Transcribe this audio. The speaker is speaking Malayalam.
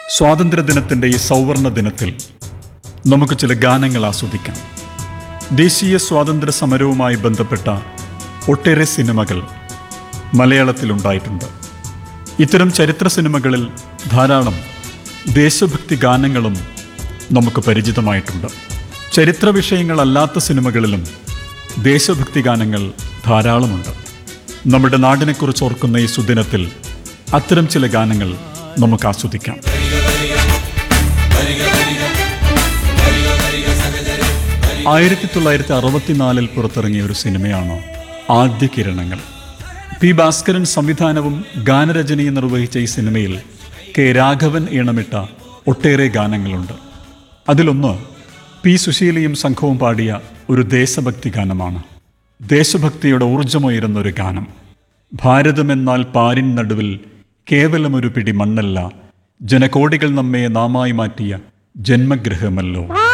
സ്വാതന്ത്ര്യദിനത്തിൻ്റെ ഈ സൗവർണ ദിനത്തിൽ നമുക്ക് ചില ഗാനങ്ങൾ ആസ്വദിക്കാം ദേശീയ സ്വാതന്ത്ര്യ സമരവുമായി ബന്ധപ്പെട്ട ഒട്ടേറെ സിനിമകൾ മലയാളത്തിലുണ്ടായിട്ടുണ്ട് ഇത്തരം ചരിത്ര സിനിമകളിൽ ധാരാളം ദേശഭക്തി ഗാനങ്ങളും നമുക്ക് പരിചിതമായിട്ടുണ്ട് ചരിത്ര വിഷയങ്ങളല്ലാത്ത സിനിമകളിലും ദേശഭക്തി ഗാനങ്ങൾ ധാരാളമുണ്ട് നമ്മുടെ നാടിനെക്കുറിച്ച് ഓർക്കുന്ന ഈ സുദിനത്തിൽ അത്തരം ചില ഗാനങ്ങൾ നമുക്ക് ആസ്വദിക്കാം ആയിരത്തി തൊള്ളായിരത്തി അറുപത്തിനാലിൽ പുറത്തിറങ്ങിയ ഒരു സിനിമയാണ് ആദ്യ കിരണങ്ങൾ പി ഭാസ്കരൻ സംവിധാനവും ഗാനരചനയും നിർവഹിച്ച ഈ സിനിമയിൽ കെ രാഘവൻ ഈണമിട്ട ഒട്ടേറെ ഗാനങ്ങളുണ്ട് അതിലൊന്ന് പി സുശീലയും സംഘവും പാടിയ ഒരു ദേശഭക്തി ഗാനമാണ് ദേശഭക്തിയുടെ ഊർജമുയരുന്ന ഒരു ഗാനം ഭാരതമെന്നാൽ പാരിൻ നടുവിൽ കേവലമൊരു പിടി മണ്ണല്ല ജനകോടികൾ നമ്മെ നാമായി മാറ്റിയ ജന്മഗൃഹമല്ലോ